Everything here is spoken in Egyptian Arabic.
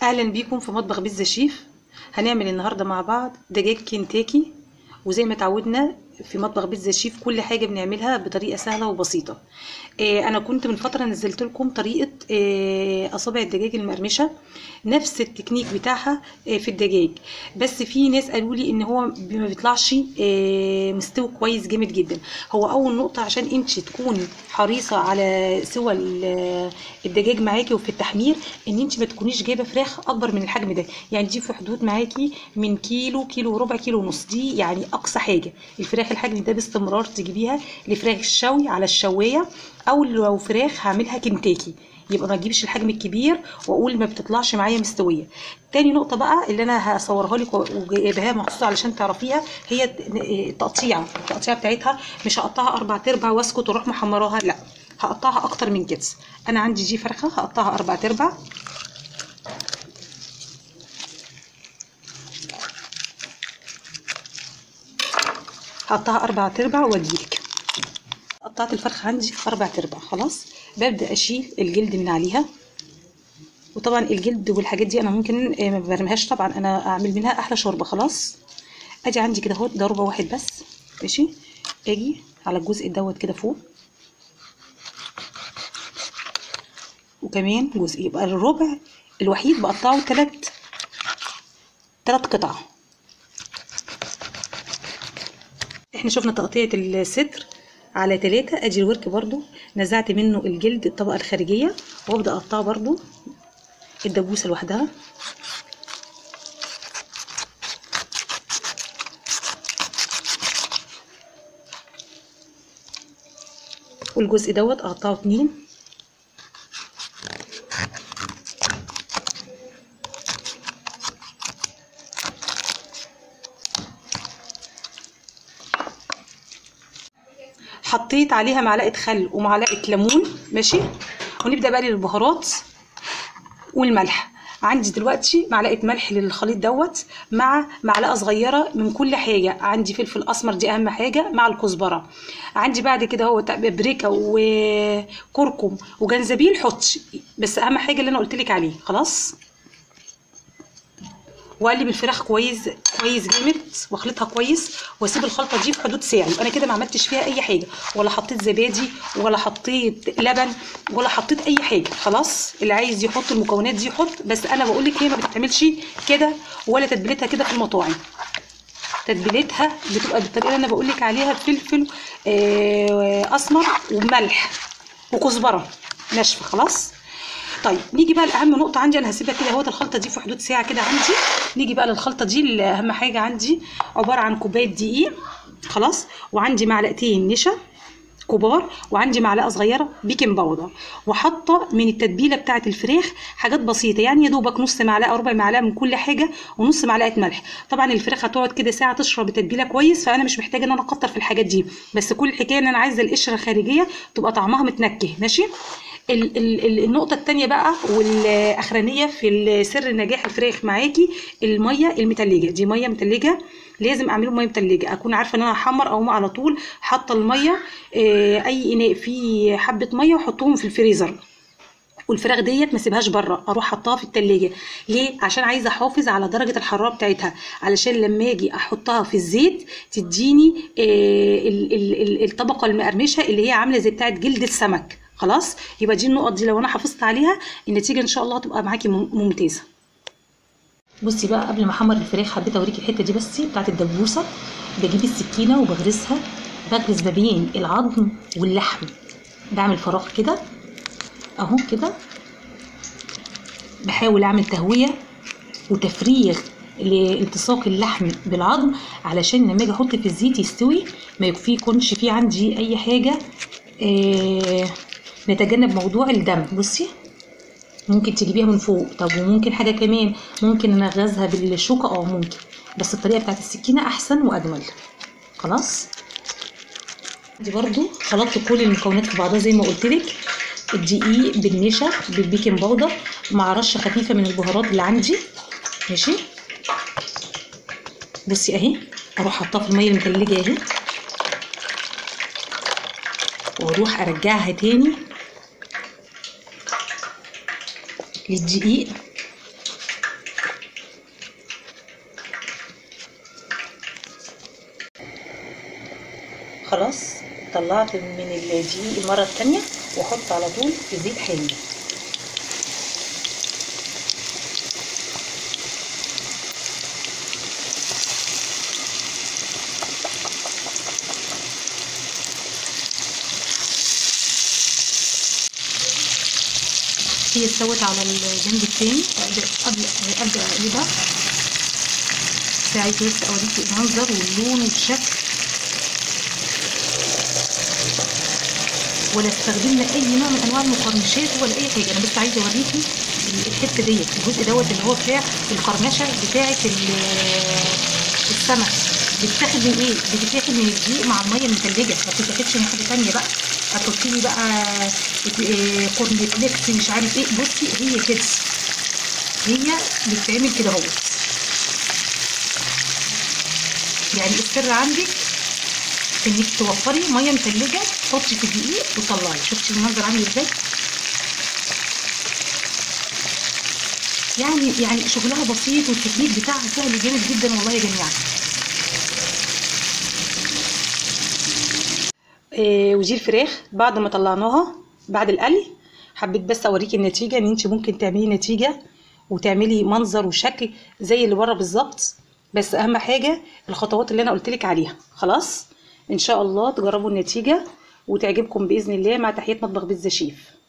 اهلا بيكم في مطبخ بيتزا شيف هنعمل النهارده مع بعض دجاج كنتاكي وزي ما اتعودنا في مطبخ بيتزا شيف كل حاجه بنعملها بطريقه سهله وبسيطه آه انا كنت من فتره نزلت لكم طريقه آه اصابع الدجاج المقرمشه نفس التكنيك بتاعها آه في الدجاج بس في ناس قالوا لي ان هو ما بيطلعش آه مستوي كويس جامد جدا هو اول نقطه عشان انت تكوني حريصه على سوى الدجاج معاكي وفي التحمير ان انت ما تكونيش جايبه فراخ اكبر من الحجم ده يعني دي في حدود معاكي من كيلو كيلو وربع كيلو ونص دي يعني اقصى حاجه الفراخ الحجم ده باستمرار تجيبيها لفراخ الشوي على الشوايه او لو فراخ هعملها كنتاكي يبقى ما تجيبش الحجم الكبير واقول ما بتطلعش معايا مستويه تاني نقطه بقى اللي انا هصورها لك وجايباها مخصوص علشان تعرفيها هي التقطيعه التقطيعه بتاعتها مش هقطعها اربع ارباع واسكت واروح محمراها لا هقطعها اكتر من كده انا عندي دي فرخه هقطعها اربع ارباع هقطعها اربع ارباع واجيلك قطعت الفرخه عندي اربع ارباع خلاص ببدا اشيل الجلد من عليها وطبعا الجلد والحاجات دي انا ممكن ما برميهاش طبعا انا اعمل منها احلى شوربه خلاص ادي عندي كده اهو ده ربع واحد بس ماشي اجي على الجزء دوت كده فوق وكمان جزء يبقى الربع الوحيد بقطعه تلات تلات قطع احنا شفنا تقطيعة الصدر على تلاتة ادي الورك برضو نزعت منه الجلد الطبقة الخارجية وابدأ اقطعه برضو الدبوسة لوحدها والجزء دوت اقطعه اتنين حطيت عليها معلقه خل ومعلقه ليمون ماشي ونبدا بقى للبهارات والملح عندي دلوقتي معلقه ملح للخليط دوت مع معلقه صغيره من كل حاجه عندي فلفل اسمر دي اهم حاجه مع الكزبره عندي بعد كده هو بابريكا وكركم وجنزبيل حط بس اهم حاجه اللي انا قلت لك عليه خلاص واقلب الفراخ كويس كويس جامد واخلطها كويس واسيب الخلطه دي في حدود ساعه يبقى انا كده ما عملتش فيها اي حاجه ولا حطيت زبادي ولا حطيت لبن ولا حطيت اي حاجه خلاص اللي عايز يحط المكونات دي يحط بس انا بقول لك هي ما بتتعملش كده ولا تتبيلتها كده في المطاعم تتبيلتها بتبقى بالطريقه اللي انا بقول لك عليها بفلفل آه اسمر وملح وكزبره ناشفه خلاص طيب نيجي بقى لاهم نقطه عندي انا هسيبها كده اهوت الخلطه دي في حدود ساعه كده عندي نيجي بقى للخلطه دي اللي اهم حاجه عندي عباره عن كوبايه دقيق خلاص وعندي معلقتين نشا كبار وعندي معلقه صغيره بيكنج باودر وحاطه من التتبيله بتاعه الفراخ حاجات بسيطه يعني يا دوبك نص معلقه ربع معلقه من كل حاجه ونص معلقه ملح طبعا الفراخ هتقعد كده ساعه تشرب التتبيله كويس فانا مش محتاجه ان انا اكتر في الحاجات دي بس كل الحكايه ان انا عايزه القشره الخارجيه تبقى طعمها متنكه ماشي ال ال النقطه الثانيه بقى والاخرانيه في سر نجاح الفراخ معاكي الميه المتلجه دي ميه متلجه لازم اعمله ميه متلجه اكون عارفه ان انا هحمر او على طول حاطه الميه اي اناء فيه حبه ميه واحطهم في الفريزر والفراخ ديت ما اسيبهاش بره اروح حطها في التلاجة ليه عشان عايزه احافظ على درجه الحراره بتاعتها علشان لما اجي احطها في الزيت تديني الطبقه المقرمشه اللي هي عامله زي بتاعه جلد السمك خلاص يبقى دي النقط دي لو انا حافظت عليها النتيجه ان شاء الله هتبقى معاكي ممتازه بصي بقى قبل ما احمر الفراخ حبيت اوريكي الحته دي بس بتاعت الدبوسه بجيب السكينه وبغرسها بغرس ما بين العظم واللحم بعمل فراغ كده اهو كده بحاول اعمل تهويه وتفريغ لالتصاق اللحم بالعظم علشان لما اجي احط في الزيت يستوي ما يكونش فيه عندي اي حاجه آه نتجنب موضوع الدم بصي ممكن تجيبيها من فوق طب وممكن حاجه كمان ممكن انغزها بالشوكه اه ممكن بس الطريقه بتاعت السكينه احسن واجمل خلاص دي برضو خلطت كل المكونات في بعضها زي ما قلت لك الدقيق بالنشا بالبيكنج باودر مع رشه خفيفه من البهارات اللي عندي ماشي بصي اهي اروح حطها في الميه المتلجه اهي واروح ارجعها تاني للدقيق طلعت من الدقيق المره التانية واحط على طول في زيت حامي هي استوت على الجنب التاني قبل قبل ابدا اقلبها ساعتها بس اوريكي المنظر واللون والشكل ولا استخدمنا اي نوع من انواع المقرمشات ولا اي حاجه انا بس عايزه اوريكي الحته ديت الجزء دوت اللي هو بتاع القرمشه بتاعه السمك بتتاخد من ايه بتتاخد من الدقيق مع الميه المتلجه ما بتتاخدش من حاجه تانية بقى هتحطي لي بقى كورن فليكس مش عارف ايه بصي هي كده هي بتتعمل كده اهوت يعني السر عندك انك توفري ميه متلجه تحطي في الدقيق وتطلعي شفتي المنظر عامل ازاي يعني يعني شغلها بسيط والتكنيك بتاعها سهل جامد جدا والله يا جماعه إيه ودي الفراخ بعد ما طلعناها بعد القلي حبيت بس اوريكي النتيجه ان انت ممكن تعملي نتيجه وتعملي منظر وشكل زي اللي بره بالظبط بس اهم حاجه الخطوات اللي انا قلت لك عليها خلاص ان شاء الله تجربوا النتيجه وتعجبكم باذن الله مع تحيات مطبخ بيتزا شيف